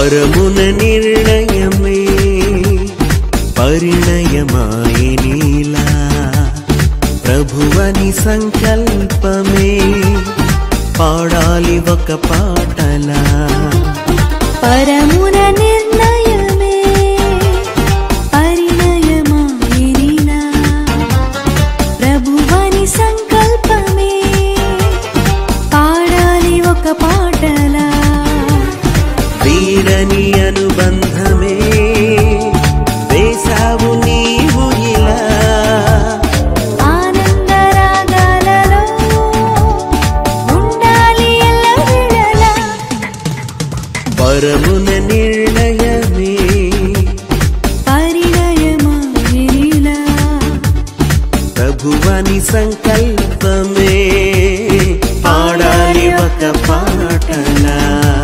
పరమున నిర్ణయమే పరిణయమాయనీలా ప్రభువని సంకల్పమే పాడాలి ఒక పాటలా పరమున నిర్ణయమే పరిణయమాయినా ప్రభువని సంకల్పమే పాడాలి ఒక పాటలా వీడని అనుబంధమే వేసావు నీవు ఇలా ఆనందరాగాలలో ఉండాలి ఎల్లవేళలా పరమున నిర్ణయమే పరిణయమాయినా ప్రభువని సంకల్పమే పాడాలి ఒక పాటలా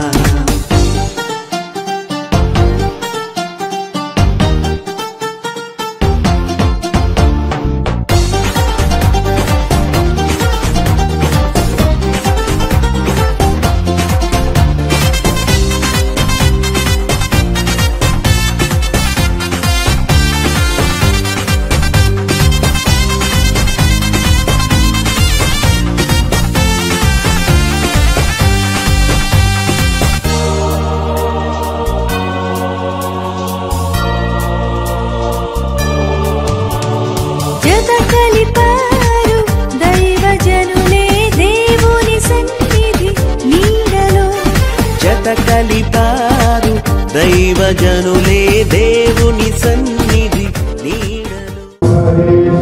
జత కలిపారు దైవజనులే దేవుని సన్నిధి నీడలో జత కలిపారు దైవజనులే దేవుని సన్నిధి నీడలో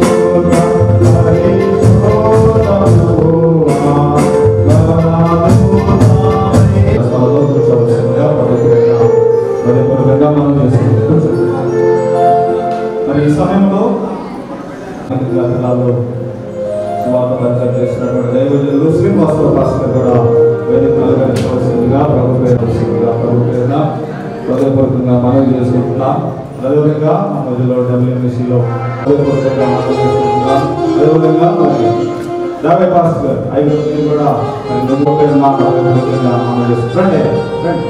మరి ఈ సమయంలో జిల్లాలో సువార్త పరిచయం చేసినటువంటి దైవజనులు శ్రీనివాసరావు పాస్టర్ కూడా వేదిక అలంకరించవలసిందిగా ప్రభు పేరుగా ప్రభు పేరున హృదయపూర్వకంగా మనవి చేసుకుంటున్నాం అదేవిధంగా మా మధ్యలో డబ్ల్యూఎంసీలో హృదయపూర్వకంగా మనవి చేసుకుంటున్నాం అదేవిధంగా మరి దావే పాస్టర్ ఐదు మంది కూడా మరి నువ్వు పేరున హృదయపూర్వకంగా మనవి చేసుకుంటాం రండి, రండి.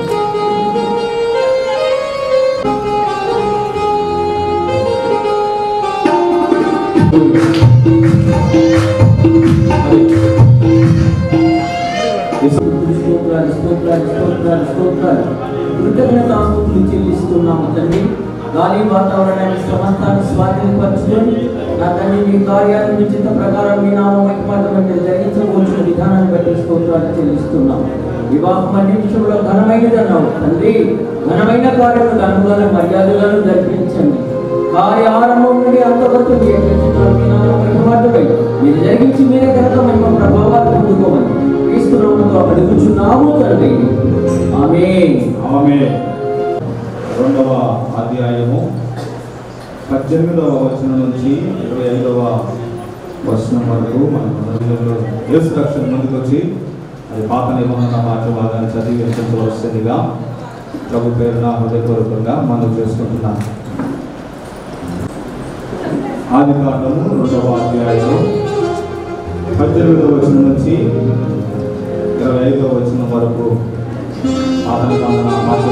స్తోత్రాలు స్తోత్రాలు స్తోత్రాలు స్తోత్రాలు కృతజ్ఞతాస్తుతులు చెల్లిస్తున్నాము తండ్రి గాలి వాతావరణాన్ని సమస్తాన్ని స్వాధీనపరచుకొని నా తండ్రి మీ కార్యాలను మీ చిత్త ప్రకారం మీ నామం మహిమాటమంటే జరిగించబోచిన విధానాన్ని బట్టి స్తోత్రాలు చెల్లిస్తున్నాం వివాహం అన్నింటిలో ఘనమైనది అన్నావు తండ్రి ఘనమైన కార్యము ఘనములను మర్యాదలను జరిపించండి కార్యారంభం నుండి అంతవరకు మీ యొక్క చిత్రం మీ నామం మహిమాటమై మీరు జరిగించి మీరే కనుక మహిమ ప్రభావాలు పొందుకోమని క్రీస్తునామంతో అడుగుచున్నాము తండ్రి ఆమేన్ ఆమె రెండవ అధ్యాయము పద్దెనిమిదవ వచనం నుంచి ఇరవై ఐదవ వచనం వరకు మన హృదయంలో యేసు రక్షణ ముందుకు వచ్చి అది పాత నిబంధన పాఠ్య భాగాన్ని చదివి వినిపించవలసిందిగా ప్రభు పేరున హృదయపూర్వకంగా మనం చేసుకుంటున్నాం ఆది కాండము రెండవ అధ్యాయము పద్దెనిమిదవ వచనం నుంచి ఇరవై ఐదవ వచనం వరకు పాత నిబంధన పాఠ్య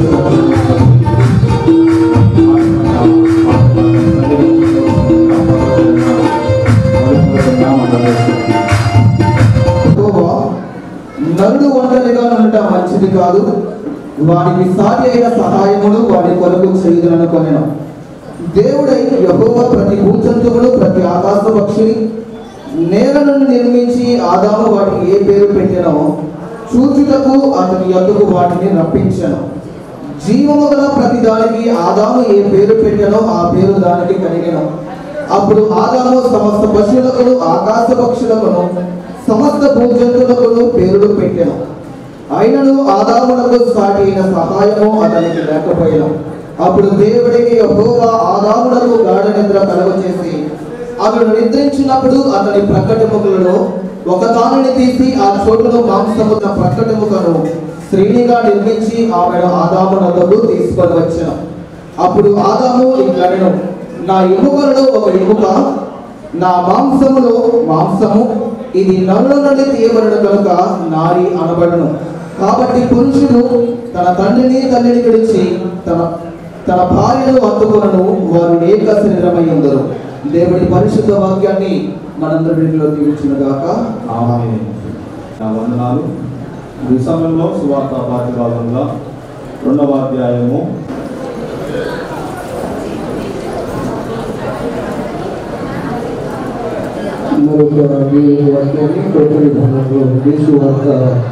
యెహోవా, నరుడు ఒంటరిగా ఉండటం మంచిది కాదు వానికి సాటి అయిన సహాయములు వాడి కొరకు చేయుదులను కొనెను దేవుడై యహోవ ప్రతి భూజంతువులు ప్రతి ఆకాశ పక్షిని నేలను నిర్మించి ఆదాము వాటికి ఏ పేరు పెట్టినో చూచుటకు అతని యొద్దకు వాటిని రప్పించను జీవము గల ప్రతి దానికి ఆదాము ఏ పేరు పెట్టానో ఆ పేరు దానికి కలిగెను అప్పుడు ఆదాము సమస్త పశువులకు ఆకాశ పక్షులకు సమస్త భూజంతువులకు పేరులు పెట్టెను అయినను ఆదామునకు సాటి అయిన సహాయము అతనికి లేకపోయినా అప్పుడు దేవుడికి యెహోవా ఆదామునకు గాఢ నిద్ర కలుగచేసి అతడు నిద్రించినప్పుడు అతని ప్రకటములను ఒక తానుని తీసి ఆ చోటును మాంసము ప్రకటముకను శ్రేణిగా నిర్మించి ఆమెను ఆదామునకు తీసుకొని వచ్చాను అప్పుడు ఆదాము ఇట్లనెను నా ఎముకలలో ఒక ఎముక నా మాంసములో మాంసము ఇది నరుల నుండి తీయబడిన కనుక నారి అనబడును కాబట్టి పురుషుడు తన తండ్రిని తల్లిని విడిచి తన తన భార్యను హత్తుకొనను వారు ఏక శరీరమై ఉందరు దేవుడి పరిశుద్ధ వాక్యాన్ని మనందరి వీటిలో దీవించిన గాక ఆమె నా వందనాలు ఈ సమయంలో సువార్త పాఠ్య భాగంగా రెండవ అధ్యాయము మరొక దేవుని వాక్యాన్ని కొత్తని భాగంలో యేసు వార్త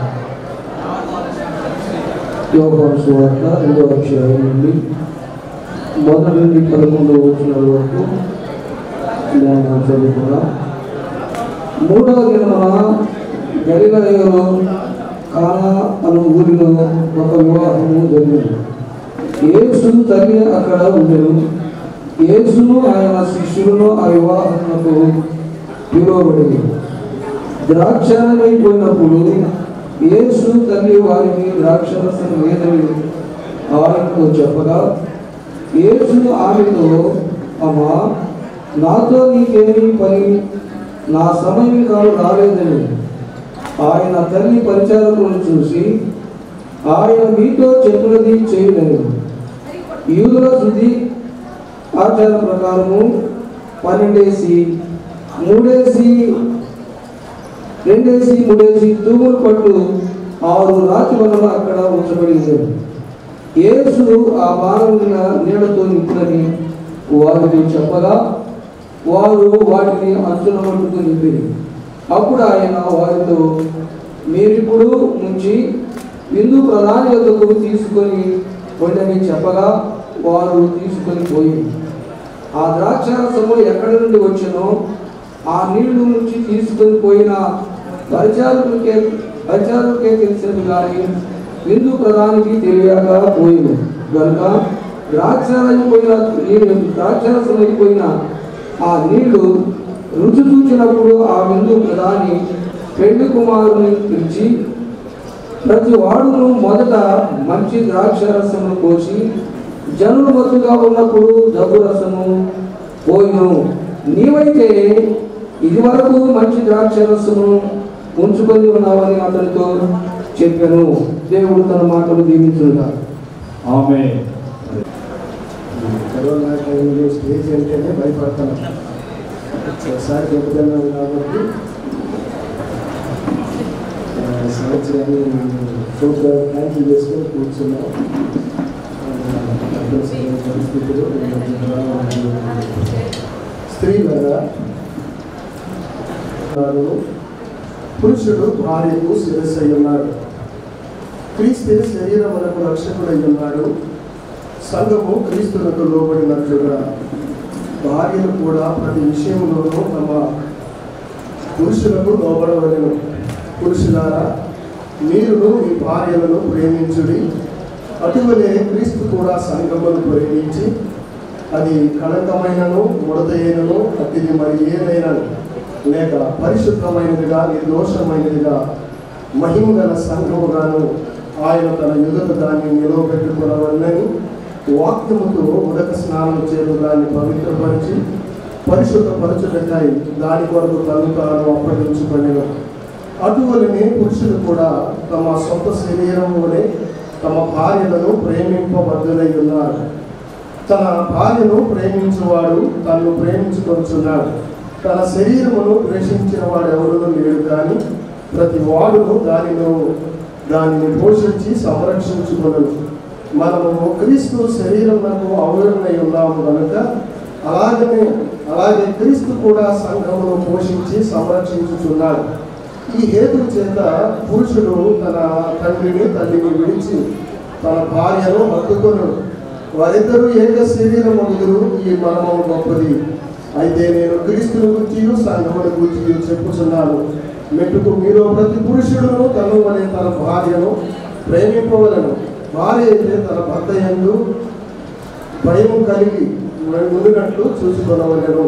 యోహాను సువార్త రెండవ అధ్యాయం నుండి మొదటి నుండి పదకొండవ వచనాల వరకు నేను చదువుకున్నా మూడవ దినమున గలిలయలో కానా అను ఊరిలో ఒక వివాహము జరిగింది యేసు తల్లి అక్కడ ఉండెను యేసును ఆయన శిష్యులను ఆ వివాహమునకు పిలువబడింది ద్రాక్షారమైపోయినప్పుడు యేసు తల్లి వారిని ద్రాక్షరసం లేదని ఆయనకు చెప్పగా యేసు ఆమెతో అమ్మా నాతో నీకేమీ పని నా సమయం కాదు రాలేదని ఆయన తల్లి పరిచారకులను చూసి ఆయన మీతో చెప్పినది చేయలేదు యూదుల శుద్ధి ఆచార ప్రకారము పన్నెండేసి మూడేసి రెండేసి మూడేసి తూములు పట్టు ఆరు రాతి వలన అక్కడ ఉంచబడి ఉండేది యేసు ఆ మానవుల నీడతో నింపునని వారికి చెప్పగా వారు వాటిని అంచున మట్టుకు నింపింది అప్పుడు ఆయన వారితో మీరిప్పుడు నుంచి విందు ప్రధాని వద్దకు తీసుకొని వెళ్ళని చెప్పగా వారు తీసుకొని పోయింది ఆ ద్రాక్షారసము ఎక్కడి నుండి వచ్చనో ఆ నీళ్లు నుంచి తీసుకొని పోయిన పరిచారకులకే పరిచారకులకే తెలిసినది కానీ విందు ప్రధానికి తెలియక పోయింది కనుక ద్రాక్షారైపోయిన నీళ్ళు ద్రాక్షారసం అయిపోయిన ఆ నీళ్లు రుచి చూచినప్పుడు ఆ విందు ప్రధాని పెళ్లి కుమారుని పిలిచి ప్రతి వాడును మొదట మంచి ద్రాక్షరసమును పోసి జనులు మత్తుగా ఉన్నప్పుడు జబ్బు రసము పోయిను నీవైతే ఇది వరకు మంచి ద్రాక్షరసము ఉంచుకొని ఉన్నావని అతనితో చెప్పాను దేవుడు తన మాటలు దీవించుగా ఆమె కరోనా టైంలో స్టేజ్ అంటేనే భయపడతాను ఒకసారి చెప్తున్నాను కాబట్టి ఆ, సంవత్సరాన్ని ప్రోగ్రామ్ క్యాన్సిల్ చేసుకొని కూర్చున్నాం ఆ, అత్యవసర పరిస్థితులు స్త్రీ కదా పురుషుడు భార్యకు శిరస్సు అయి ఉన్నాడు క్రీస్తు శరీరమునకు రక్షకుడై ఉన్నాడు సంఘము క్రీస్తులకు లోబడినట్లుగా భార్యలు కూడా ప్రతి విషయంలోనూ తమ పురుషులకు లోబడవలను పురుషులారా మీరును మీ భార్యలను ప్రేమించుడి అటువలే క్రీస్తు కూడా సంఘమును ప్రేమించి అది కళంకమైనను ముడతైనను అతిది మరి ఏదైనా లేక పరిశుద్ధమైనదిగా నిర్దోషమైనదిగా మహిమ గల సంఘముగాను ఆయన తన యుగత దాన్ని నిలవబెట్టుకునవలని వాక్యముతో ఉదక స్నానం చేయడం దాన్ని పవిత్రపరిచి పరిశుద్ధపరచుటకై దాని కొరకు తను తాను అప్పగించుకొనిను అటువలనే పురుషులు కూడా తమ సొంత శరీరమునే తమ భార్యలను ప్రేమింపబద్దులై ఉన్నారు తన భార్యను ప్రేమించువాడు తనను ప్రేమించుకొంచున్నాడు తన శరీరమును ద్వేషించిన వాడు ఎవరునూ లేడు కానీ ప్రతి వాడును దానిలో దానిని పోషించి సంరక్షించుకొనను మనము క్రీస్తు శరీరమునకు అవరులై ఉన్నాము కనుక అలాగనే అలాగే క్రీస్తు కూడా సంఘమును పోషించి సంరక్షించుచున్నాడు ఈ హేతు చేత పురుషుడు తన తండ్రిని తల్లిని విడిచి తన భార్యను హత్తుకొను వారిద్దరూ ఏక శరీరం అందురు ఈ మర్మము గొప్పది అయితే నేను క్రీస్తుని గురించి సంఘముని గురించి చెప్పుచున్నాను మెట్టుకు మీరు ప్రతి పురుషుడును తను వలె తన భార్యను ప్రేమింపవలను భార్య అయితే తన భర్త ఎందు భయం కలిగి ఉండినట్లు చూసుకొనవలను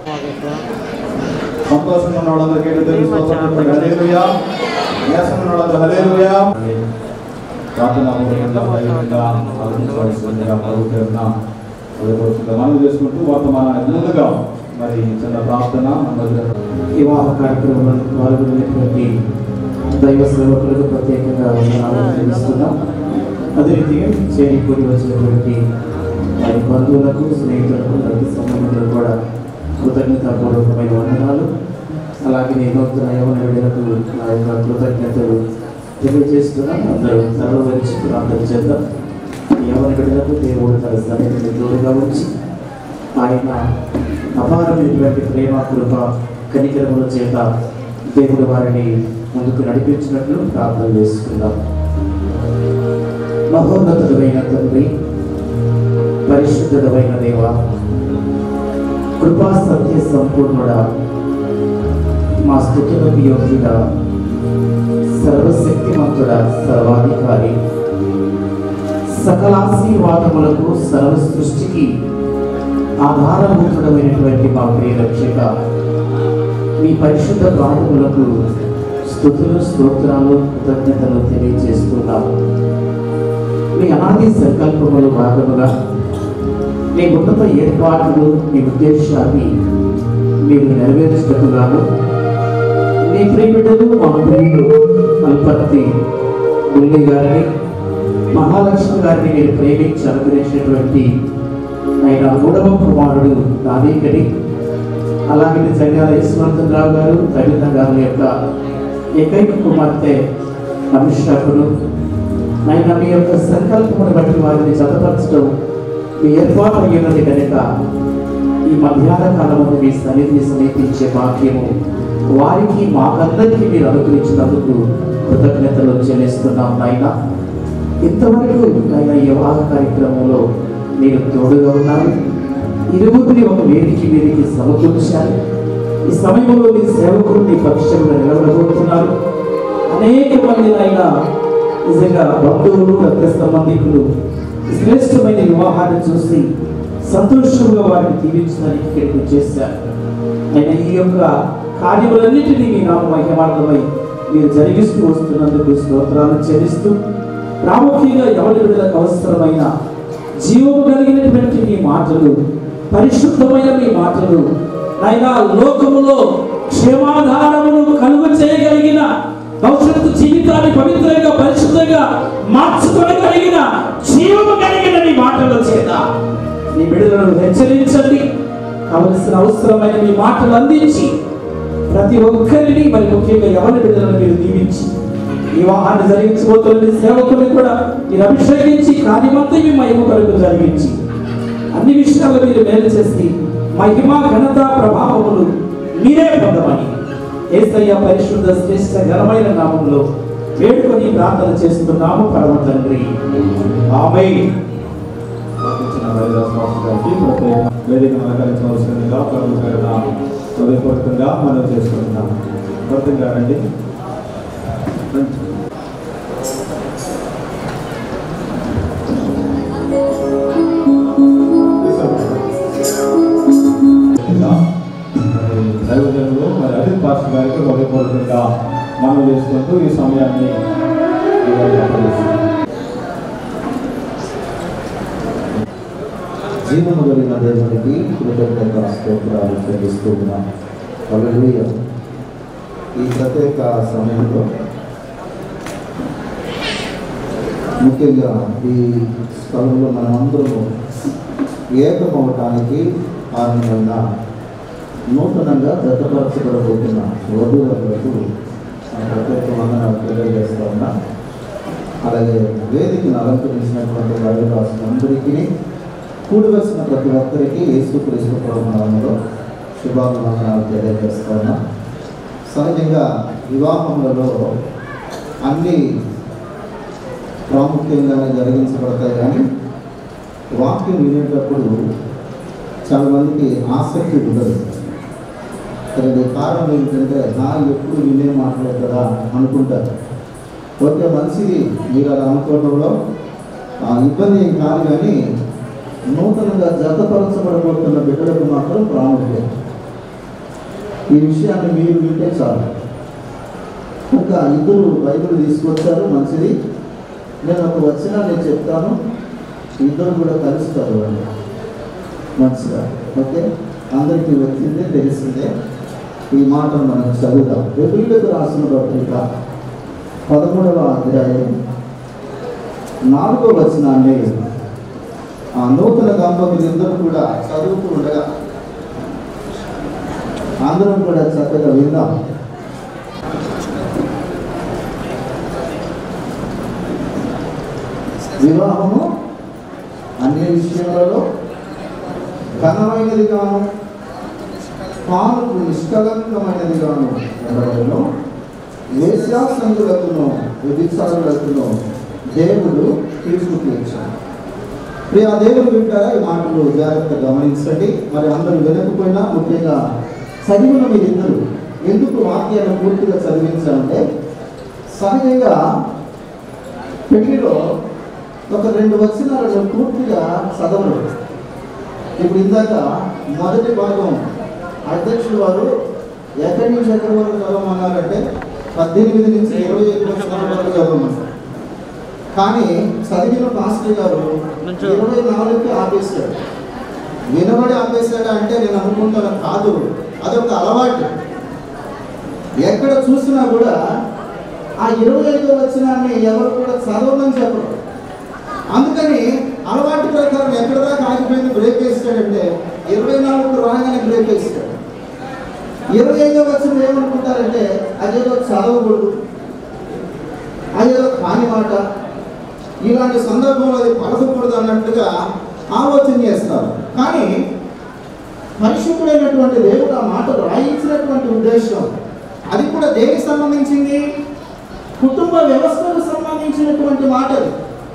సంతోషంగా ఉన్న వాళ్ళందరికీ దేవుని స్తోత్రం చెప్పండి హల్లెలూయా నీరసంగా ఉన్న వాళ్ళందరూ హల్లెలూయా ప్రార్థన పూర్వకంగా ధైర్యంగా ఆలోచించవలసిందిగా ప్రభు పేరున హృదయపూర్వకంగా మనవి చేసుకుంటూ వర్తమానానికి ముందుగా మరి చిన్న ప్రార్థన మన మధ్య వివాహ కార్యక్రమంలో పాల్గొనేటువంటి దైవ సేవకులకు ప్రత్యేకంగా వందనాలు తెలుస్తున్నాం అదే రీతిగా చేరికూడి వచ్చినటువంటి వారి బంధువులకు స్నేహితులకు ప్రతి సంబంధులకు కూడా కృతజ్ఞతాపూర్వకమైన వందనాలు అలాగే నూతన యవన విడుదలకు నా యొక్క కృతజ్ఞతలు తెలియజేస్తున్నాం అందరూ సర్వరించి ప్రార్థన చేద్దాం యవన విడుదలకు దేవుడు తన సన్నిధిని తోడుగా ఉంచి ఆయన అపారమైనటువంటి ప్రేమ కృప కనికరముల చేత దేవుడు వారిని ముందుకు నడిపించినట్లు ప్రార్థన చేసుకుందాం మహోన్నతుడైన తండ్రి పరిశుద్ధుడమైన దేవ కృపా సత్య సంపూర్ణుడా మా స్థుతులకు యోగ్యుడ సర్వశక్తిమంతుడ సర్వాధికారి సకలాశీర్వాదములకు సర్వ సృష్టికి ఆధారభూతుడమైనటువంటి మా ప్రియ రక్షక మీ పరిశుద్ధ పాదములకు స్థుతులు స్తోత్రాలు కృతజ్ఞతలు తెలియజేస్తున్నాము మీ అనాది సంకల్పములు భాగముగా మీ ఉన్నత ఏర్పాట్లు మీ ఉద్దేశాన్ని మీరు నెరవేర్చినట్టుగాను మీ ప్రియబిడ్డలు మా ప్రియుడు అల్పర్తి మురళి గారిని మహాలక్ష్మి గారిని మీరు ప్రేమించి అనుగ్రహించినటువంటి ఆయన మూడవ కుమారుడు నాదీకని అలాగే జంగాల ఈశ్వరంతరావు గారు కవిత గారి యొక్క ఏకైక కుమార్తె అభిషేకుడు ఆయన మీ యొక్క సంకల్పమును బట్టి వారిని జతపరచడం మీ ఏర్పాటు అయ్యున్నది కనుక ఈ మధ్యాహ్న కాలంలో మీ సన్నిధిని సమీపించే భాగ్యము వారికి మాకందరికీ మీరు అనుగ్రహించినందుకు కృతజ్ఞతలు చెల్లిస్తున్నాం నాయన ఇంతవరకు ఆయన ఈ వివాహ కార్యక్రమంలో మీరు తోడుగా ఉన్నారు ఇరువురిని ఒక వేదిక మీదకి సమకూర్చారు ఈ సమయంలో మీ సేవకులు మీ పక్షంగా నిలబడబోతున్నారు అనేక మంది ఆయన నిజంగా బంధువులు రక్త సంబంధికులు ఈ శ్రేష్టమైన వివాహాన్ని చూసి సంతోషంగా వారిని దీవించడానికి ఇక్కడికి చేశారు ఆయన ఈ యొక్క కార్యములన్నిటినీ మీ నామ మహిమార్థమై మీరు జరిగిస్తూ వస్తున్నందుకు స్తోత్రాలు చెల్లిస్తూ ప్రాముఖ్యంగా ఎవరి విడుదలకు అవసరమైన జీవము కలిగినటువంటి మీ మాటలు పరిశుద్ధమైన మీ మాటలు ఆయన లోకములో క్షేమాధారమును కలుగ చేయగలిగిన భవిష్యత్తు జీవితాన్ని పవిత్రంగా పరిశుద్ధంగా మార్చుకోగలిగిన జీవము కలిగిన మీ మాటల చేత మీ బిడ్డలను హెచ్చరించండి కావలసిన అవసరమైన మీ మాటలు అందించి ప్రతి ఒక్కరిని మరి ముఖ్యంగా ఎవరి బిడ్డలను మీరు దీవించి ఈ వివాహాన్ని జరిగించబోతున్న మీ సేవకుల్ని కూడా మీరు అభిషేకించి కార్యమంతా మీ మహిమ కొరకు జరిగించి అన్ని విషయాలు మీరు మేలు చేసి మహిమ ఘనత ప్రభావములు మీరే పొందమని ఏసయ్య పరిశుద్ధ శ్రేష్ట ఘనమైన నామంలో వేడుకొని ప్రార్థన చేస్తున్నాము పరమ తండ్రి ఆమె ఇచ్చిన హరిదాస్ మాస్టర్ గారికి ప్రత్యేక వేదికను అలంకరించవలసిందిగా ప్రభు పేరున హృదయపూర్వకంగా మనం చేసుకుంటున్నాం పూర్తిగా రండి దైవజనులు మరి అజిత్ పాస్టర్ గారికి హృదయపూర్వకంగా మనం చేసుకుంటూ ఈ సమయాన్ని ఇవాళ అప్పగిస్తున్నాం. జీవము కలిగిన దేవునికి కృతజ్ఞత స్తోత్రాలు చెల్లిస్తున్నాం హల్లెలూయా ఈ ప్రత్యేక సమయంలో ముఖ్యంగా ఈ స్థలంలో మనమందరము ఏకమవటానికి కారణమైన నూతనంగా జతపరచబడబోతున్న వధువులకు ఆ ప్రత్యేక వందనాలు తెలియజేస్తా ఉన్నా అలాగే వేదికను అలంకరించినటువంటి అందరికీ కూడవలసిన ప్రతి ఒక్కరికి యేసుక్రీస్తు ప్రభునామంలో శుభాభివందనాలు తెలియజేస్తా ఉన్నా సహజంగా వివాహములలో అన్ని ప్రాముఖ్యంగానే జరిగించబడతాయి కానీ వాక్యం వినేటప్పుడు చాలా మందికి ఆసక్తి ఉండదు దానికి కారణం ఏంటంటే నా ఎప్పుడు వినే మాటలే కదా అనుకుంటారు ఓకే మంచిది మీరు అలా అనుకోవడంలో ఆ, ఇబ్బంది ఏం కాదు కానీ నూతనంగా జతపరచబడబోతున్న బిడ్డలకు మాత్రం ప్రాముఖ్యం ఈ విషయాన్ని మీరు వింటే చాలు ఇంకా ఇద్దరు బైబిల్ తీసుకొచ్చారు మంచిది నేను ఒక వచ్చిన నేను చెప్తాను ఇద్దరు కూడా కలుస్తారు వాళ్ళు మంచిగా ఓకే అందరికీ వచ్చిందే తెలిసిందే ఈ మాటను మనం చదువుదాం ఎదురులకు రాసిన పత్రిక పదమూడవ అధ్యాయం నాలుగో వచనాన్ని ఆ నూతన దంపతులు ఇద్దరు కూడా చదువుతూ ఉండగా అందరం కూడా చక్కగా విందాం వివాహము అన్ని విషయాలలో ఘనమైనది గాను పాలకు నిష్కలంకమైనది గాను ఎవరైనా వేశ్యాసంగులకును వ్యభిచారులకును దేవుడు తీర్పు తీర్చాడు ప్రియ దేవుడు వింటారా ఈ మాటలు జాగ్రత్తగా గమనించండి మరి అందరూ వినకపోయినా ముఖ్యంగా చదివిన మీరిద్దరు ఎందుకు వాక్యాన్ని పూర్తిగా చదివించాలంటే సహజంగా పెళ్లిలో ఒక రెండు వచనాలను పూర్తిగా చదవరు ఇప్పుడు ఇందాక మొదటి భాగం అధ్యక్షుడు వారు ఎక్కడి నుంచి ఎక్కడి వరకు చదవమన్నారంటే పద్దెనిమిది నుంచి ఇరవై ఐదు వచనాల వరకు చదవమన్నారు కానీ చదివిన పాస్టర్ గారు ఇరవై నాలుగుకి ఆపేశాడు వినబడి ఆపేశాడా అంటే నేను అనుకుంటాను కాదు అదొక అలవాటు ఎక్కడ చూసినా కూడా ఆ ఇరవై ఐదో వచనాన్ని ఎవరు కూడా చదవమని చెప్పరు అందుకని అలవాటు ప్రకారం ఎక్కడ దాకా ఆగిపోయింది బ్రేక్ వేస్తాడంటే ఇరవై నాలుగు రాగానే బ్రేక్ వేస్తాడు ఇరవై ఐదో వచ్చిన ఏమనుకుంటారంటే అదేదో చదవకూడదు అదేదో కాని మాట ఇలాంటి సందర్భంలో అది పలకకూడదు అన్నట్టుగా ఆలోచన చేస్తారు కానీ పరిశుద్ధుడైనటువంటి దేవుడు ఆ మాట రాయించినటువంటి ఉద్దేశం అది కూడా దేనికి సంబంధించింది కుటుంబ వ్యవస్థకు సంబంధించినటువంటి మాట అది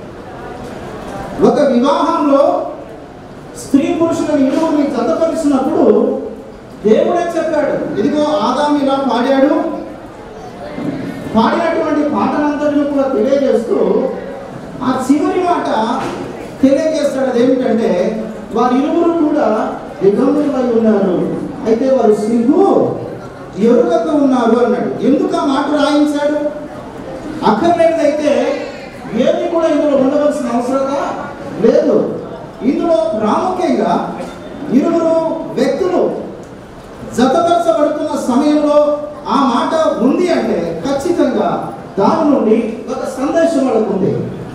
ఒక వివాహంలో స్త్రీ పురుషులను ఇరువురిని జతపరిచినప్పుడు దేవుడే చెప్పాడు ఇదిగో ఆదాము ఇలా పాడాడు పాడినటువంటి పాటనంతటిని కూడా తెలియజేస్తూ ఆ చివరి మాట తెలియజేస్తాడు అదేమిటంటే వారి ఇరువురు కూడా దిగంబరులై ఉన్నారు అయితే వారు సిగ్గు ఎరుగక ఉన్నారు అన్నాడు ఎందుకు ఆ మాట రాయించాడు అక్కర్లేనిదైతే ఏది కూడా ఇందులో ఉండవలసిన అవసరత లేదు ఇందులో ప్రాముఖ్యంగా ఇరువురు వ్యక్తులు జతపరచబడుతున్న సమయంలో ఆ మాట ఉంది అంటే ఖచ్చితంగా దాని నుండి ఒక సందేశం వాళ్ళకు ఉంది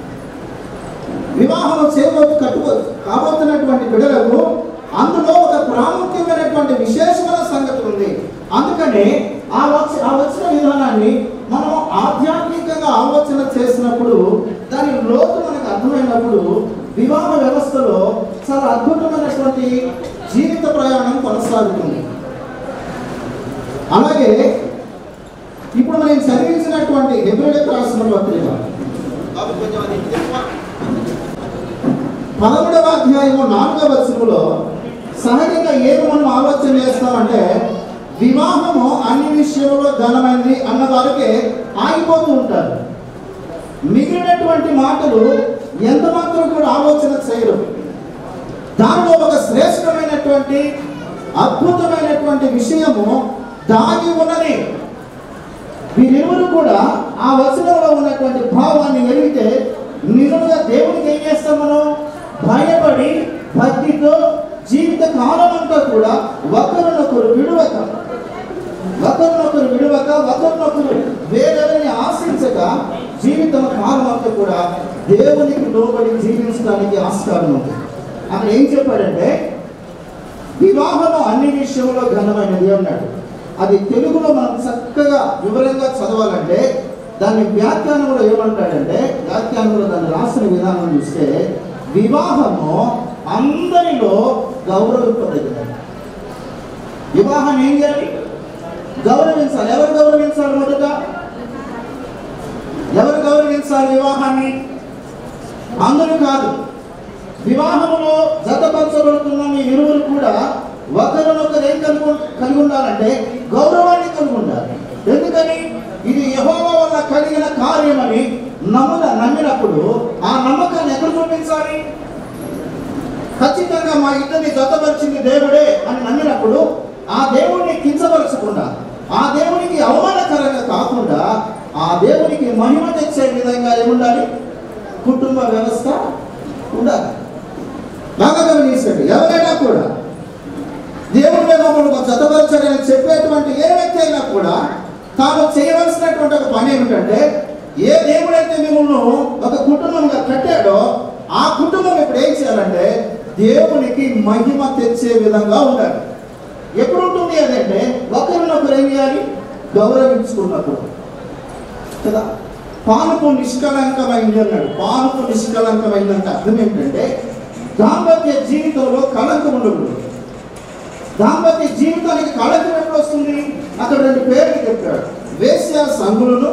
వివాహం చేయబోతు కట్టుకో కాబోతున్నటువంటి బిడ్డలకు అందులో ఒక ప్రాముఖ్యమైనటువంటి విశేషమైన సంగతి ఉంది అందుకని ఆ వచ్చ ఆ వచ్చిన విధానాన్ని మనం ఆధ్యాత్మికంగా ఆలోచన చేసినప్పుడు దాని లోతు మనకు అర్థమైనప్పుడు వివాహ వ్యవస్థలో చాలా అద్భుతమైనటువంటి జీవిత ప్రయాణం కొనసాగుతుంది అలాగే ఇప్పుడు మనం చదివించినటువంటి హెబ్రిలకు రాసిన పత్రిక బాబు కొంచెం అది తెలుపా? పదమూడవ అధ్యాయము నాలుగవ వచనంలో సహజంగా ఏమి మనం ఆలోచన చేస్తామంటే వివాహము అన్ని విషయంలో ఘనమైనది అన్న వారికే ఆగిపోతూ ఉంటారు మిగిలినటువంటి మాటలు ఎంత మాత్రం కూడా ఆలోచన చేయరు దానిలో ఒక శ్రేష్టమైనటువంటి అద్భుతమైనటువంటి విషయము దాగి ఉన్నది వీరిరువురు కూడా ఆ వచనంలో ఉన్నటువంటి భావాన్ని ఎరిగితే నిజంగా దేవునికి ఏం చేస్తాం మనం భయపడి భక్తితో జీవిత కాలం అంతా కూడా ఒకరినొకరు విడువక ఒకరినొకరు విడువక ఒకరినొకరు వేరెవరిని ఆశించక జీవితం కాలం అంతా కూడా దేవునికి లోబడి జీవించడానికి ఆస్కారం ఉంది అక్కడ ఏం చెప్పాడంటే వివాహము అన్ని విషయంలో ఘనమైనది అన్నాడు అది తెలుగులో మనం చక్కగా వివరంగా చదవాలంటే దాన్ని వ్యాఖ్యానంలో ఏమంటాడంటే వ్యాఖ్యానంలో దాన్ని రాసిన విధానం చూస్తే వివాహము అందరిలో గౌరవింపదగినది వివాహం ఏం చేయాలి గౌరవించాలి ఎవరు గౌరవించాలి మొదట ఎవరు గౌరవించాలి వివాహాన్ని అందరూ కాదు వివాహంలో జతపరచబడుతున్న మీ ఇరువురు కూడా ఒకరినొకరు ఏం కలిగి కలిగి ఉండాలంటే గౌరవాన్ని కలిగి ఉండాలి ఎందుకని ఇది యెహోవా వల్ల కలిగిన కార్యమని నమ్మున నమ్మినప్పుడు ఆ నమ్మకాన్ని ఎక్కడ చూపించాలి ఖచ్చితంగా మా ఇద్దరిని జతపరిచింది దేవుడే అని నమ్మినప్పుడు ఆ దేవుడిని కించపరచకుండా ఆ దేవునికి అవమానకరంగా కాకుండా ఆ దేవునికి మహిమ తెచ్చే విధంగా ఏముండాలి కుటుంబ వ్యవస్థ ఉండాలి బాగా గమనించండి ఎవరైనా కూడా దేవుడే మమ్మల్ని జతపరచాడని చెప్పేటువంటి ఏ వ్యక్తి అయినా కూడా తాను చేయవలసినటువంటి ఒక పని ఏమిటంటే ఏ దేవుడైతే మిమ్మల్ని ఒక కుటుంబంగా కట్టాడో ఆ కుటుంబం ఇప్పుడు ఏం చేయాలంటే దేవునికి మహిమ తెచ్చే విధంగా ఉండాలి ఎప్పుడు ఉంటుంది అదంటే ఒకరినొకరు ఏం చేయాలి గౌరవించుకున్నప్పుడు కదా పానుపు నిష్కలంకమైంది అన్నాడు పానుపు నిష్కలంకమైందంటే అర్థం ఏంటంటే దాంపత్య జీవితంలో కళంకం ఉండకూడదు దాంపత్య జీవితానికి కళంకం ఎప్పుడు వస్తుంది అక్కడ రెండు పేర్లు చెప్పాడు వేశ్య సంఘులను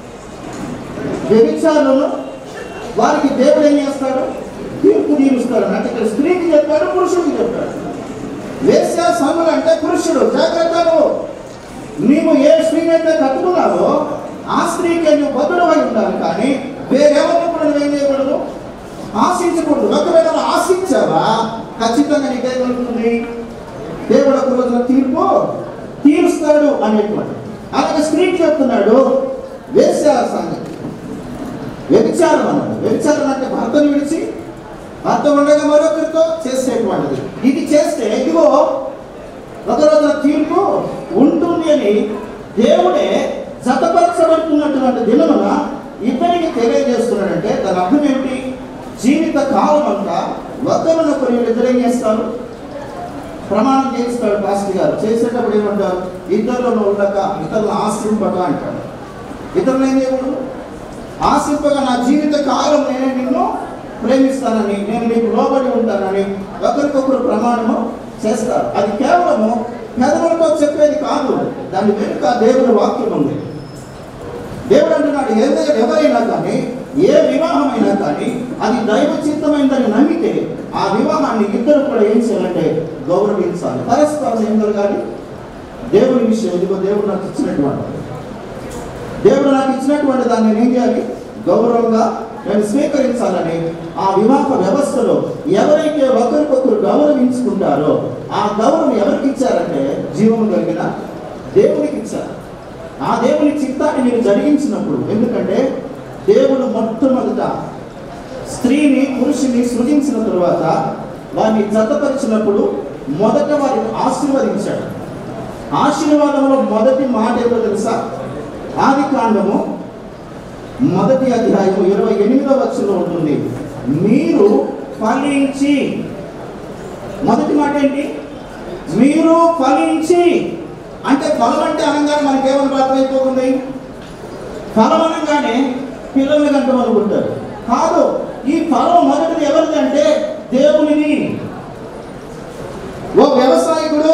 వ్యభిచారులను వారికి దేవుడు ఏం చేస్తాడు తీర్పు తీరుస్తాడు అంటే ఇక్కడ స్త్రీకి చెప్పాడు పురుషుడికి చెప్పాడు వేశ్య సంఘులు అంటే పురుషుడు జాగ్రత్త నువ్వు. నీవు ఏ స్త్రీని అయితే కట్టుకున్నావో ఆ స్త్రీకి నువ్వు భద్రుడమై ఉండాలి కానీ వేరెవరిని కూడా నువ్వేం చేయకూడదు ఆశించకూడదు ఒకవేళ నువ్వు ఆశించావా ఖచ్చితంగా నీకే కలుగుతుంది దేవుడు ఒక రోజున తీర్పు తీరుస్తాడు అనేటువంటి అలాగే స్త్రీకి చెప్తున్నాడు వేశ్య సంగతి వ్యభిచారం అన్నాడు వ్యభిచారం అంటే భర్తను విడిచి భర్త ఉండగా మరొకరితో చేసేటువంటిది ఇది చేస్తే ఇదిగో ఒక రోజున తీర్పు ఉంటుంది అని దేవుడే జతపరచబడుతున్నటువంటి దినమున ఇద్దరికి తెలియజేస్తున్నాడంటే దాని అర్థం ఏమిటి జీవిత కాలం అంతా ఒకరినొకరు వీళ్ళిద్దరు ఏం చేస్తారు ప్రమాణం చేయిస్తాడు పాస్టర్ గారు చేసేటప్పుడు ఏమంటారు ఇద్దరిలో ఉండక ఇతరులను ఆశ్రింపక అంటాడు ఇతరులు ఏం చేయకూడదు ఆశింపగా నా జీవిత కాలం నేను నిన్ను ప్రేమిస్తానని నేను నీకు లోబడి ఉంటానని ఒకరికొకరు ప్రమాణము చేస్తారు అది కేవలము పెదవులతో చెప్పేది కాదు దాని వెనుక దేవుని వాక్యం ఉంది దేవుడు అంటున్నాడు ఏదైనా ఎవరైనా కానీ ఏ వివాహమైనా కానీ అది దైవ చిత్తమైందని నమ్మితే ఆ వివాహాన్ని ఇద్దరు కూడా ఏం చేయాలంటే గౌరవించాలి పరస్పరం ఏం కలగాలి దేవుని విషయం ఇదిగో దేవుడు నాకు ఇచ్చినటువంటి దేవుడు నాకు ఇచ్చినటువంటి దాన్ని నేను ఏం చేయాలి గౌరవంగా నేను స్వీకరించాలని ఆ వివాహ వ్యవస్థలో ఎవరైతే ఒకరికొకరు గౌరవించుకుంటారో ఆ గౌరవం ఎవరికి ఇచ్చారంటే జీవం కలిగిన దేవునికి ఇచ్చారు ఆ దేవుని చిత్తాన్ని మీరు జరిగించినప్పుడు ఎందుకంటే దేవుడు మొట్టమొదట స్త్రీని పురుషుని సృజించిన తరువాత వారిని జతపరిచినప్పుడు మొదట వారిని ఆశీర్వదించాడు ఆశీర్వాదంలో మొదటి మాట ఏదో తెలుసా ఆది కాండము మొదటి అధ్యాయం ఇరవై ఎనిమిదో వచ్చంలో ఉంటుంది మీరు ఫలించి మొదటి మాట ఏంటి మీరు ఫలించి అంటే ఫలం అంటే అనగానే మనకేమని అర్థమైపోతుంది ఫలం అనగానే పిల్లల్ని కంటాం అనుకుంటారు కాదు ఈ ఫలం మొదటిది ఎవరిది అంటే దేవునిది ఓ వ్యవసాయకుడు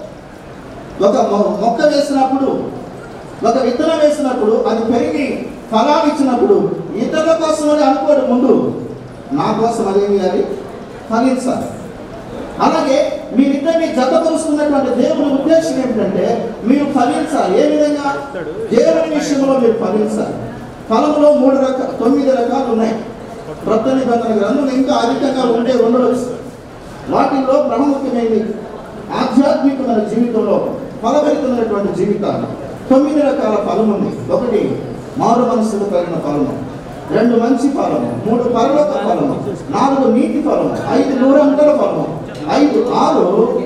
ఒక మొ- మొక్క వేసినప్పుడు ఒక విత్తనం వేసినప్పుడు అది పెరిగి ఫలాలు ఇచ్చినప్పుడు ఇతరుల కోసం అని అనుకోడు ముందు నా కోసం అదేం చేయాలి ఫలించాలి అలాగే మీరిద్దరిని జతపరుస్తున్నటువంటి దేవుని ఉద్దేశం ఏమిటంటే మీరు ఫలించాలి ఏ విధంగా దేవుని విషయంలో మీరు ఫలించాలి ఫలంలో మూడు రకాల తొమ్మిది రకాలు ఉన్నాయి క్రొత్త నిబంధన గ్రంథంలో ఇంకా అధికంగా ఉండే ఉండవచ్చు వాటిల్లో ప్రాముఖ్యమైనది ఆధ్యాత్మికమైన జీవితంలో ఫలభరితమైనటువంటి జీవితాలు తొమ్మిది రకాల ఫలం ఉంది ఒకటి మారు మనసుకు కలిగిన ఫలము రెండు మంచి ఫలము మూడు పరలోక ఫలము నాలుగు నీతి ఫలము ఐదు నూరంతల ఫలము ఐదు ఆరు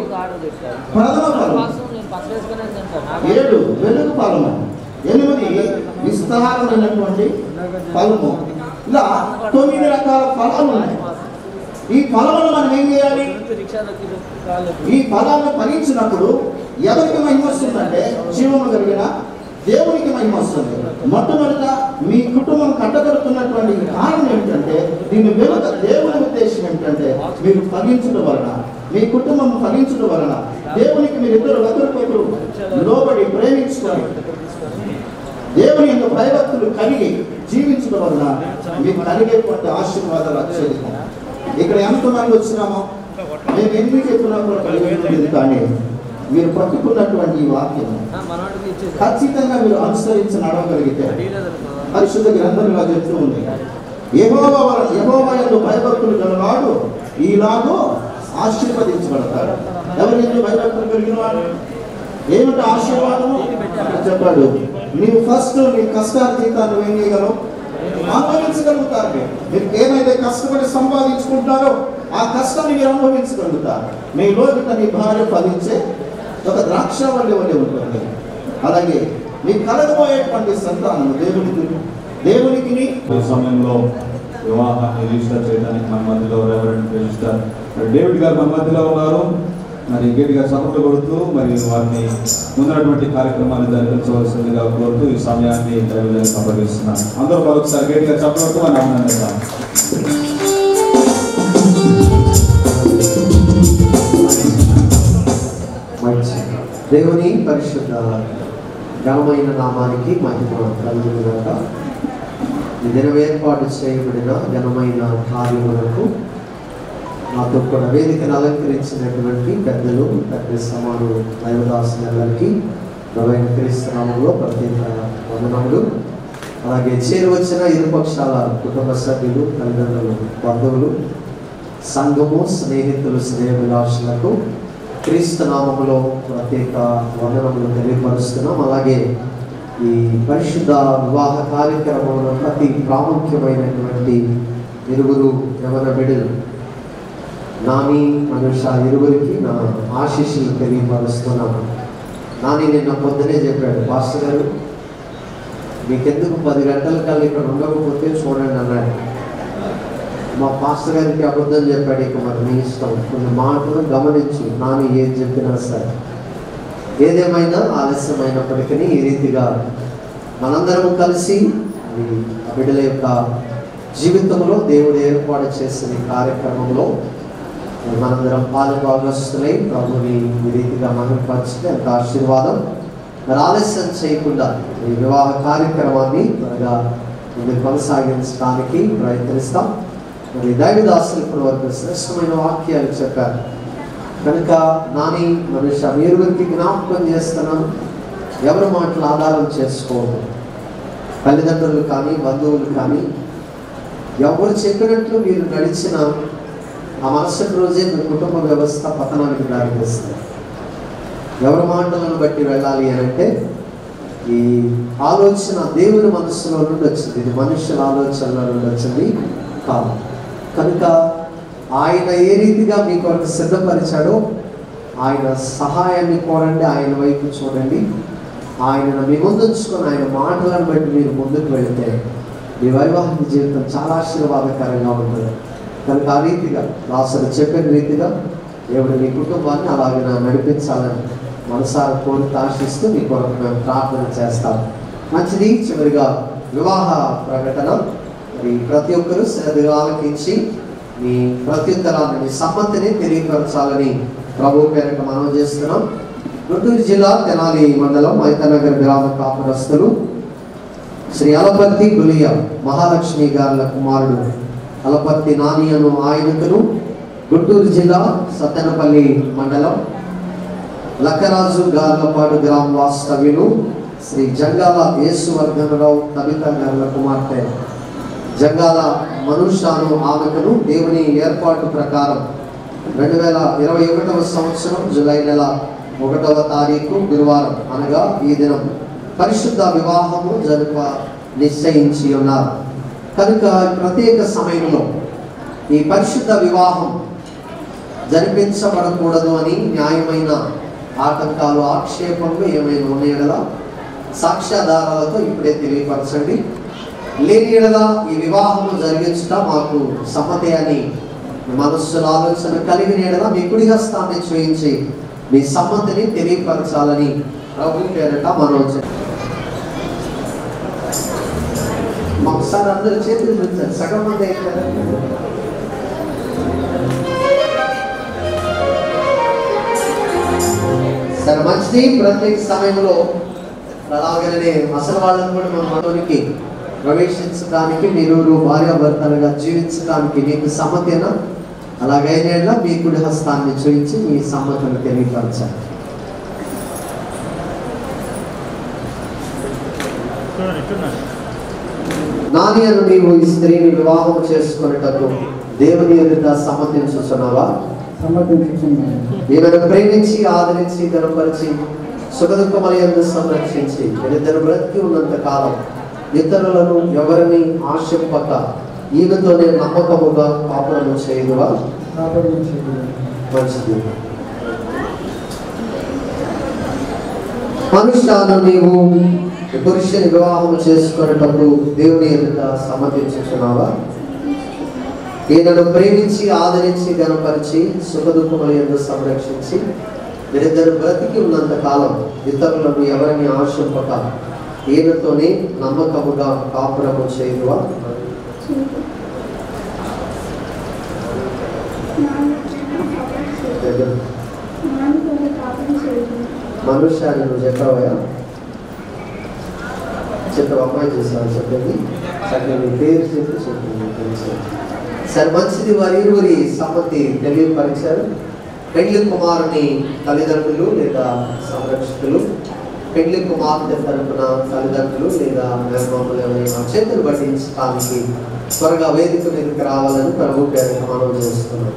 ప్రథమ ఫలము ఏడు వెలుగు ఫలము ఎనిమిది విస్తారమైనటువంటి ఫలము ఇలా తొమ్మిది రకాల ఫలాలు ఉన్నాయి ఈ ఫలమును మనం ఏం చేయాలి ఈ ఫలాలను ఫలించినప్పుడు ఎవరికి మహిమ వస్తుందంటే జీవము కలిగిన దేవునికి మహిమ వస్తుంది మొట్టమొదట మీ కుటుంబం కట్టగడుతున్నటువంటి కారణం ఏమిటంటే దీని వెనుక దేవుని ఉద్దేశం ఏమిటంటే మీరు ఫలించడం వలన మీ కుటుంబం ఫలించడం వలన దేవునికి మీరు ఇద్దరు ఒకరికొకరు లోబడి ప్రేమించుకొని దేవుని యొక్క భయభక్తులు కలిగి జీవించడం వలన మీకు కలిగేటువంటి ఆశీర్వాదాలు అత్యధికం ఇక్కడ ఎంతమంది వచ్చినామో మేము ఎన్ని చెప్పినా కూడా కలిగి ఉండేది కానీ మీరు పట్టుకున్నటువంటి ఈ వాక్యం ఖచ్చితంగా మీరు అనుసరించి నడవగలిగితే పరిశుద్ధ గ్రంథంలో చెప్తూ ఉంది యెహోవా వలన యెహోవా యందు భయభక్తులు గలవాడు ఈలాగో ఆశీర్వదించబడతాడు ఎవరి ఎందు భయభక్తులు కలిగిన వాడు ఏమిటి ఆశీర్వాదము అక్కడ చెప్పాడు నీవు ఫస్ట్ నీ కష్టాల జీతాన్ని నువ్వు ఏం చేయగలవు అనుభవించగలుగుతారు మీరు. మీరు ఏమైతే కష్టపడి సంపాదించుకుంటారో ఆ కష్టాన్ని మీరు అనుభవించగలుగుతారు మీ లోకిట నీ భార్య ఫలించే ఒక ద్రాక్ష వల్లి వల్లి ఉంటుంది అలాగే మీ కలగబోయేటువంటి సంతానం దేవునికి దేవునికి ఈ సమయంలో వివాహాన్ని రిజిస్టర్ చేయడానికి మన మధ్యలో రెవరెంట్ రిజిస్టర్ మరి డేవిడ్ గారు మన మధ్యలో ఉన్నారు మరి గట్టిగా సపోర్ట్ కొడుతూ మరి వారిని ముందున్నటువంటి కార్యక్రమాన్ని జరిపించవలసిందిగా కోరుతూ ఈ సమయాన్ని దైవజానికి సంప్రదిస్తున్నాను అందరూ మరొకసారి గట్టిగా చెప్పబడుతూ అని అభినందిస్తాను మంచి దేవుని పరిశుద్ధ ఘనమైన నామానికి మహిమ కలుగుగాక ఈ దినం ఏర్పాటు చేయబడిన ఘనమైన కార్యములకు నాతో కూడా వేదికను అలంకరించినటువంటి పెద్దలు పెద్ద సమాను దైవదాసులందరికీ ప్రవైన క్రీస్తునామంలో ప్రత్యేక వందనములు అలాగే చేరువచ్చిన ఇరుపక్షాల కుటుంబ సభ్యులు తల్లిదండ్రులు బంధువులు సంఘము స్నేహితులు స్నేహవిలాసులకు క్రీస్తు నామములో ప్రత్యేక వందనములు తెలియపరుస్తున్నాం అలాగే ఈ పరిశుద్ధ వివాహ కార్యక్రమంలో అతి ప్రాముఖ్యమైనటువంటి ఇరువురు యవన బిడ్డలు నాని మనుష ఇరువురికి నా ఆశీస్సులు తెలియపరుస్తున్నాను నాని నిన్న పొద్దునే చెప్పాడు పాస్టర్ గారు మీకెందుకు పది గంటల కల్లా ఇక్కడ ఉండకపోతే చూడండి అన్నాడు మా పాస్టర్ గారికి అబద్ధం చెప్పాడు ఇక మరి మీ ఇష్టం కొన్ని మాటలు గమనించు నాని ఏది చెప్పినా సరే ఏదేమైనా ఆలస్యమైనప్పటికీ ఈ రీతిగా మనందరం కలిసి ఈ బిడ్డల యొక్క జీవితంలో దేవుడు ఏర్పాటు చేసిన ఈ కార్యక్రమంలో మనందరం పాలు భాగస్తులై ప్రభుని ఈ రీతిగా మహిమపరిచితే ఎంత ఆశీర్వాదం మరి ఆలస్యం చేయకుండా ఈ వివాహ కార్యక్రమాన్ని త్వరగా ముందుకు కొనసాగించడానికి ప్రయత్నిస్తాం మరి దైవదాసులు ఇప్పటి వరకు శ్రేష్టమైన వాక్యాలు చెప్పారు కనుక నాని మనుష మీరు వీరికి జ్ఞాపకం చేస్తున్నాను ఎవరి మాటలు ఆధారం చేసుకోవద్దు తల్లిదండ్రులు కానీ బంధువులు కానీ ఎవరు చెప్పినట్లు మీరు నడిచిన ఆ మరుసటి రోజే మీ కుటుంబ వ్యవస్థ పతనానికి దారితీస్తుంది ఎవరి మాటలను బట్టి వెళ్ళాలి అని అంటే ఈ ఆలోచన దేవుని మనస్సులో నుండి వచ్చింది ఇది మనుషుల ఆలోచనలో నుండి వచ్చింది కాదు కనుక ఆయన ఏ రీతిగా మీ కొరకు సిద్ధపరిచాడో ఆయన సహాయాన్ని కోరండి ఆయన వైపు చూడండి ఆయనను మీ ముందు ఉంచుకొని ఆయన మాటలను బట్టి మీరు ముందుకు వెళితే మీ వైవాహిక జీవితం చాలా ఆశీర్వాదకరంగా ఉంటుంది కనుక ఆ రీతిగా రాసులు చెప్పిన రీతిగా దేవుడు మీ కుటుంబాన్ని అలాగే నడిపించాలని మనసారా కోరిక ఆశిస్తూ మీ కొరకు మేము ప్రార్థన చేస్తాం మంచిది చివరిగా వివాహ ప్రకటన మరి ప్రతి ఒక్కరూ శ్రద్ధగా ఆలకించి మీ ప్రత్యుత్తరాన్ని మీ సమ్మతిని తెలియపరచాలని ప్రభు పేరిట మనం చేస్తున్నాం గుంటూరు జిల్లా తెనాలి మండలం మైతనగర్ గ్రామ కాపురస్తులు శ్రీ అలపర్తి గులియ మహాలక్ష్మి గారుల కుమారుడు అలపర్తి నాని అను ఆయనకును గుంటూరు జిల్లా సత్తెనపల్లి మండలం లక్కరాజు గార్లపాడు గ్రామ వాస్తవ్యులు శ్రీ జంగాల యేసువర్ధనరావు కవిత గారుల కుమార్తె జంగాల మనుషాను ఆమెకును దేవుని ఏర్పాటు ప్రకారం రెండు వేల ఇరవై ఒకటవ సంవత్సరం జూలై నెల ఒకటవ తారీఖు గురువారం అనగా ఈ దినం పరిశుద్ధ వివాహము జరుప నిశ్చయించి ఉన్నారు కనుక ఈ ప్రత్యేక సమయంలో ఈ పరిశుద్ధ వివాహం జరిపించబడకూడదు అని న్యాయమైన ఆటంకాలు ఆక్షేపణలు ఏమైనా ఉన్నాయి కదా సాక్ష్యాధారాలతో ఇప్పుడే తెలియపరచండి లేని ఎడల ఈ వివాహము జరిగించుట మాకు సమ్మతి అని మీ మనస్సులో ఆలోచన కలిగిన ఎడల మీ కుడి హస్తాన్ని చూయించి మీ సమ్మతిని తెలియపరచాలని ప్రభు పేరట మనం ఒకసారి అందరు చేతులు చూస్తారు సగం మంది అయిపోయారు సరే మంచిది ప్రత్యేక సమయంలో అలాగనే అసలు వాళ్ళని కూడా మన మనలోనికి ప్రవేశించడానికి మీరు భార్యాభర్తలుగా జీవించడానికి మీకు సమ్మతేనా అలాగైనా మీ కుడి హస్తాన్ని చూపించి మీ సమ్మతిని తెలియపరచాలి నాని అను నీవు ఈ స్త్రీని వివాహం చేసుకునేటకు దేవుని ఎదుట సమ్మతించుతున్నావా ఈమెను ప్రేమించి ఆదరించి గనపరిచి సుఖదుఖమయందు సంరక్షించి వీరిద్దరు బ్రతికి ఉన్నంత కాలం ఇతరులను ఎవరిని ఆశింపక ఈమెతోనే నమ్మకముగా కాపురము చేయదువా మంచిది మనుష్యాను నీవు పురుషుని వివాహం చేసుకునేటప్పుడు దేవుని ఎదుట సమ్మతించుతున్నావా ఈయనను ప్రేమించి ఆదరించి గనపరిచి సుఖదుఖముల ఎందు సంరక్షించి మీరిద్దరు బ్రతికి ఉన్నంత కాలం ఇతరులను ఎవరిని ఆశింపక ఈయనతోనే నమ్మకముగా కాపురము చేయువా మనుష్యాన్ని నువ్వు చెప్పావా చెప్పావు అమ్మాయి చేసావు చెప్పింది సరే నీ పేరు చెప్పి చెప్పింది తెలుసు సరే మంచిది వారి ఇరువురి సమ్మతి తెలియపరిచారు పెళ్లి కుమారుని తల్లిదండ్రులు లేదా సంరక్షకులు పెళ్లి కుమార్తె తరపున తల్లిదండ్రులు లేదా మేనమామలు ఎవరైనా చేతులు పట్టించడానికి త్వరగా వేదిక మీదకి రావాలని ప్రభు పేరు మనం చేస్తున్నాం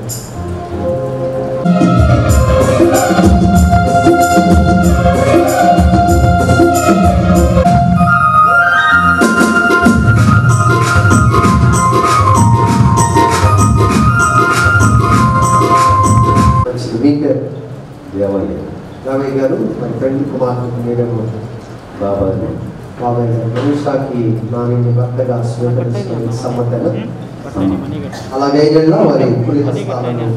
మంచిది మీ పేరు దేవయ్య రామయ్య గారు మరి పెళ్లి కుమార్తె మీరేమో బాబాయ్ బాబాయ్ గారు మనీషాకి నాని భర్తగా స్వీకరించిన సమ్మతన అలాగే ఐదేళ్ళ వారి కుడి హస్తాలను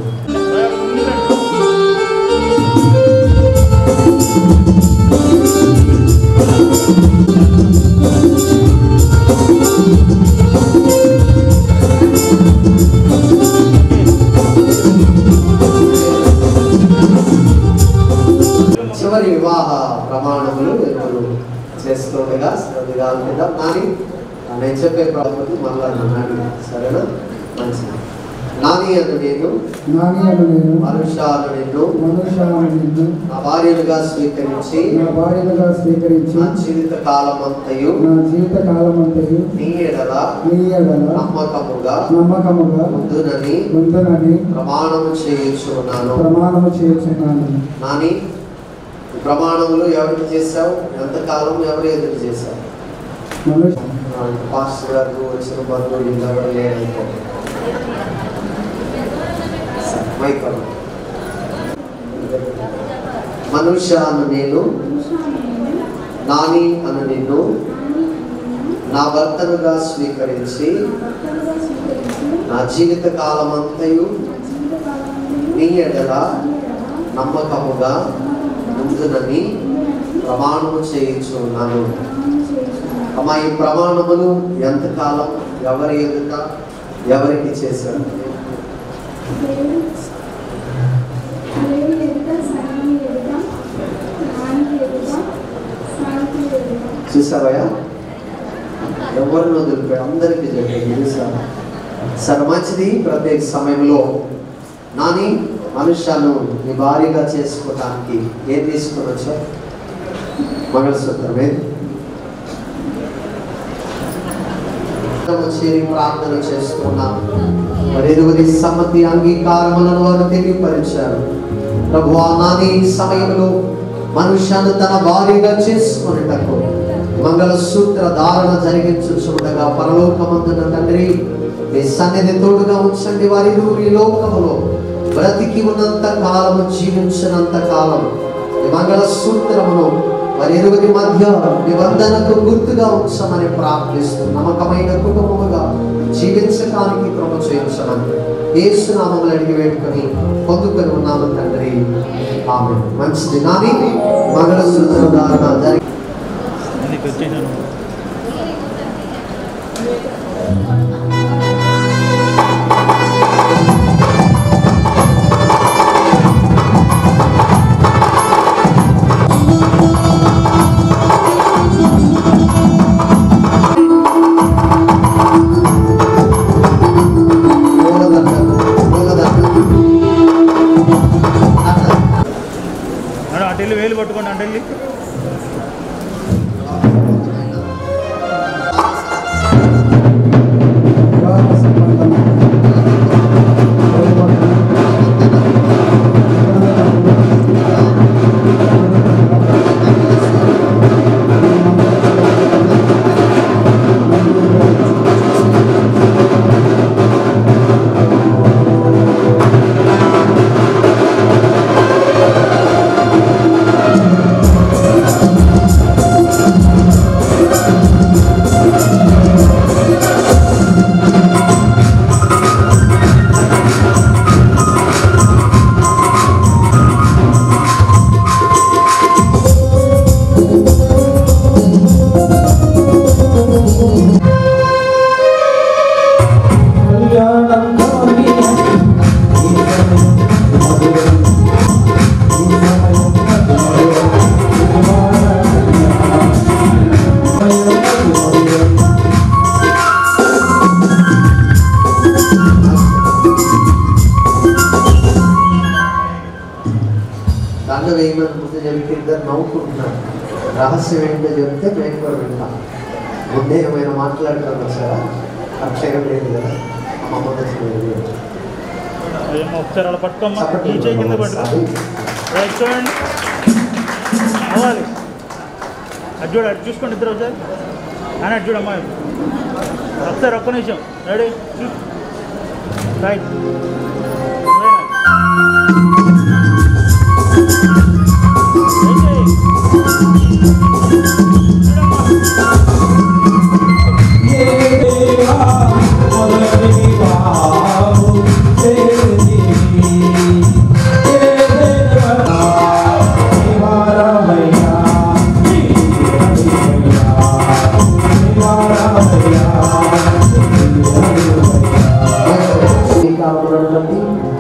చివరి వివాహ ప్రమాణములు ఎవరు చేస్తుండగా శ్రద్ధగా ఉంటుందా నాని నేను చెప్పే ప్రాబ్లం మళ్ళా నన్ను సరేనా మంచిది నాని అని నేను నాని అను నేను మనుషాలు నిన్ను మనుషాను నిన్ను నా భార్యలుగా స్వీకరించి నా భార్యలుగా స్వీకరించి నా జీవిత కాలమంతయు నా జీవిత కాలమంతయు నీ ఎడల నీ ఎడల నమ్మకముగా నమ్మకముగా ఉందునని ఉందనని ప్రమాణము చేయించున్నాను ప్రమాణము చేస్తున్నాను నాని ఈ ప్రమాణములు ఎవరికి చేశావు ఎంతకాలం ఎవరు ఎదురు చేశావు మనుష ఆ, పాస్టర్ గారు వచ్చిన బంధువులు ఎవరు లేరనుకో సరే, మైక్ అవ్వండి. మనుష్య అను నేను నాని అను నిన్ను నా భర్తనుగా స్వీకరించి నా జీవిత కాలమంతయు నీ ఎడల నమ్మకముగా ఉందునని ప్రమాణము చేయించున్నాను అమ్మా ఈ ప్రమాణములు ఎంతకాలం ఎవరి ఎదుట ఎవరికి చేశారు చూసావయ్యా ఎవరిని వదిలిపోయి అందరికీ చెప్పండి చూసావా సరే మంచిది ప్రత్యేక సమయంలో నాని మనుష్యాను నీ భారీగా చేసుకోవటానికి ఏం తీసుకొని వచ్చావు మంగళసూత్రమే చేరి ప్రార్థన చేస్తున్నాం మరి ఎదుగురి సమ్మతి అంగీకారములను వారు తెలియపరిచారు ప్రభు నాని ఈ సమయంలో మనుష్యాన్ని తన భారీగా చేసుకునేటకు మంగళ సూత్ర ధారణ జరిగించుచుండగా పరలోకమందున తండ్రి మీ సన్నిధి తోడుగా ఉంచండి వారి ఈ లోకములో బ్రతికి ఉన్నంత కాలము జీవించినంత కాలం ఈ మంగళ సూత్రమును వారి ఇరువురి మధ్య నిబంధనకు గుర్తుగా ఉంచమని ప్రార్థిస్తూ నమ్మకమైన కుటుంబముగా జీవించడానికి కృప చేయించమని ఏసునామములు అడిగి వేడుకొని పొందుకొని ఉన్నాము తండ్రి ఆమె మంచిది నాని మంగళసూత్ర ధారణ జరిగి మేడం అటు వెళ్ళి వేలు పట్టుకోండి అటు వెళ్ళి వివాహ సంబంధం నీ కళ్యాణంతో నీ ఈ సమయం మధురం ఈ సమయం మధురం కుమార కళ్యాణం సమయం మధురం దాంట్లో వేయమని ముందు చెబితే ఇద్దరు నవ్వుకుంటున్నారు రహస్యం ఏంటో చెప్తే మేము కూడా వింటాం ముందే ఏమైనా మాట్లాడతారు సార్ అక్షయం లేదు కదా మా మొదటి లేదు. ఏమో ఒకసారి అలా పట్టుకోమ్మా చప్పట్లు ఈ చేయి కింద పట్టుకో ఒకసారి. రైట్ చూడండి అవ్వాలి అటు చూడు అటు చూసుకోండి ఇద్దరు ఒకసారి అని అటు చూడమ్మా ఒకసారి ఒక్క నిమిషం రెడీ రైట్ కాపాడబట్టి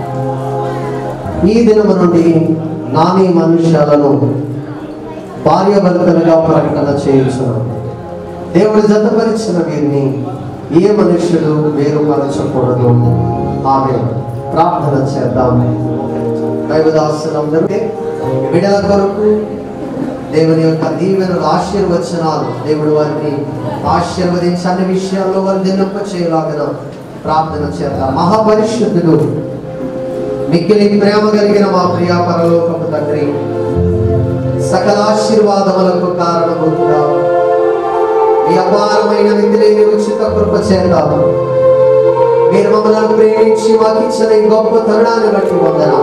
ఈ దినము నుండి నాని మనుష్యాలను భార్య భర్తలుగా ప్రకటన చేయించున్నాను దేవుడు జతపరిచిన వీరిని ఏ మనుష్యుడు వేరుపరచకూడదు ఆమె ప్రార్థన చేద్దాం దైవదాసులందరూ విడల కొరకు దేవుని యొక్క దీవెనలు ఆశీర్వచనాలు దేవుడు వారిని ఆశీర్వదించి అన్ని విషయాల్లో వారు నిలుప చేయలాగిన ప్రార్థన చేద్దాం మహాపరిశుద్ధుడు మిక్కిలి ప్రేమ కలిగిన మా ప్రియ పరలోకపు తండ్రి సకల ఆశీర్వాదములకు కారణముగా మీ అపారమైన విధిలేని ఉచిత కృప చేద్దాము మీరు మమ్మల్ని ప్రేమించి మాకు ఇచ్చిన ఈ గొప్ప తరుణాన్ని బట్టి వందన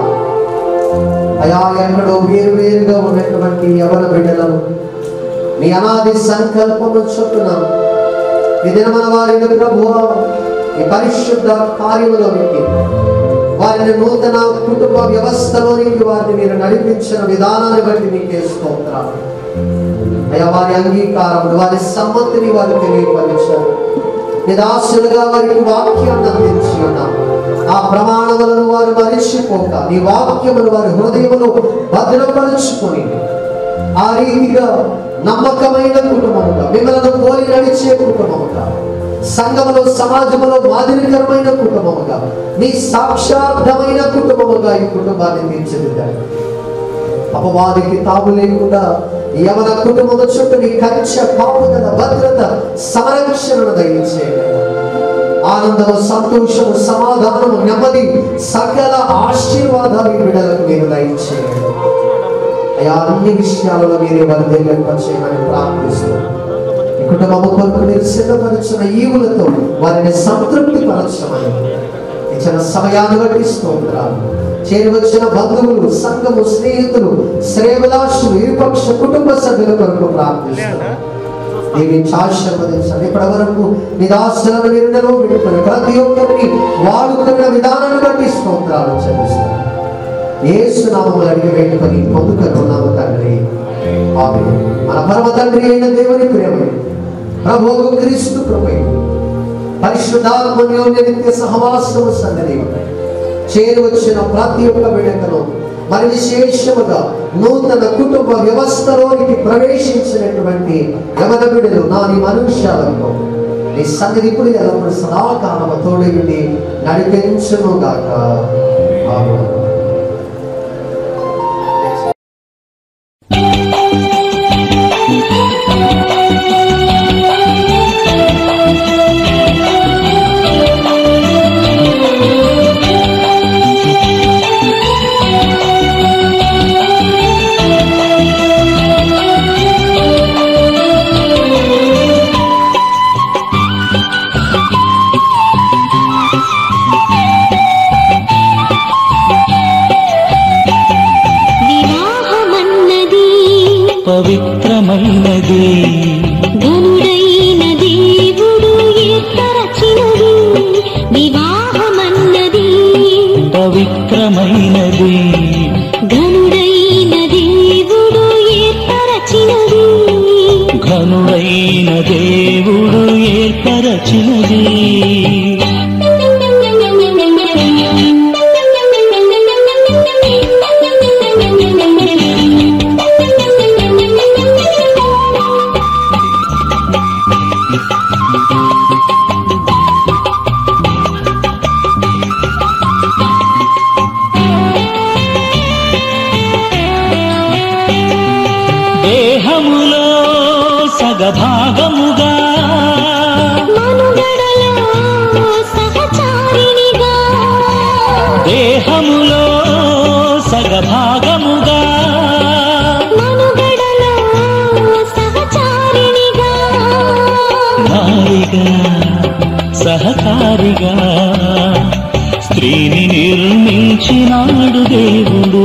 అయా ఎక్కడో వేరు వేరుగా ఉన్నటువంటి యవన బిడ్డలను మీ అనాది సంకల్పము చొప్పున ఈ దినమన వారిని ప్రభు ఈ పరిశుద్ధ కార్యములోనికి వారిని నూతన కుటుంబ వ్యవస్థలోనికి వారిని మీరు నడిపించిన విధానాన్ని బట్టి మీకే స్తోత్రాలు అయ్యా వారి అంగీకారం వారి సమ్మతిని వారు తెలియపరిచారు నిదాసులుగా వారికి వాక్యాన్ని అందించి ఉన్నాం ఆ ప్రమాణములను వారు మరిచిపోక నీ వాక్యమును వారి హృదయమును భద్రపరుచుకొని ఆ రీతిగా నమ్మకమైన కుటుంబముగా మిమ్మల్ని పోలి నడిచే కుటుంబముగా సంఘములో సమాజంలో మాదిరికరమైన కుటుంబముగా నీ సాక్షార్థమైన కుటుంబముగా ఈ కుటుంబాన్ని తీర్చిదిద్దారు అపవాదికి తాము లేకుండా యవన కుటుంబం చుట్టూ నీ కంచె కాపుదల భద్రత సంరక్షణను దయచేయండి ఆనందము సంతోషము సమాధానము నెమ్మది సకల ఆశీర్వాదాలు ఈ బిడ్డలకు మీరు దయచేయండి అయ్యా అన్ని విషయాలలో మీరే వర్ధిల్లింపచేయమని ప్రార్థిస్తున్నాను ఈ కుటుంబము కొరకు మీరు సిద్ధపరిచిన ఈవులతో వారిని సంతృప్తి పరచమని ఇచ్చిన సమయాన్ని బట్టి స్తోత్రాలు చేరి వచ్చిన బంధువులు సంఘము స్నేహితులు శ్రేవలాషులు ఇరుపక్ష కుటుంబ సభ్యుల కొరకు ప్రార్థిస్తున్నాను దీవించి ఆశీర్వదించండి ఇప్పటి వరకు నిదాసులను నిండలో పెట్టుకుని ప్రతి ఒక్కరిని వాడుకున్న విధానాన్ని బట్టి స్తోత్రాలు చెల్లిస్తాను యేసు నామములు అడిగి వేడుకొని పొందుకున్నాము తండ్రి ఆమె మన పరమ తండ్రి అయిన దేవుని ప్రేమ ప్రభువు క్రీస్తు కృపై పరిశుద్ధాత్మన్యోన్య నిత్య సహవాసము సన్నది చేరి వచ్చిన ప్రతి ఒక్క బిడ్డను మరి విశేషముగా నూతన కుటుంబ వ్యవస్థలోనికి ప్రవేశించినటువంటి యవన బిడ్డలు నాని మనుష్యాలకు నీ సన్నిధి ఇప్పుడు ఎల్లప్పుడు సదాకాలము తోడయుండి నడిపించును గాక ఆమేన్. వివాహమన్నది పవిత్రమైనది ఘనుడైన దేవుడు ఏర్పరచినది వివాహమన్నది పవిత్రమైనది ఘనుడైన దేవుడు ఏర్పరచినది ఘనుడైన దేవుడు ఏర్పరచినది సారిగా సహకారిగా స్త్రీని నిర్మించినాడు దేవుడు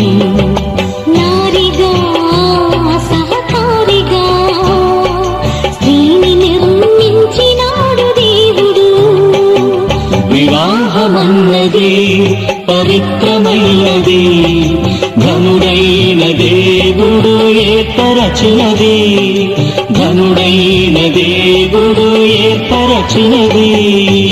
నారిగా సహకారిగా స్త్రీని నిర్మించినాడు దేవుడు వివాహమన్నది పవిత్రమైనది ఘనుడైన దేవుడు ఏర్పరచినది ఘనుడైన దేవుడు ఏర్పరచినది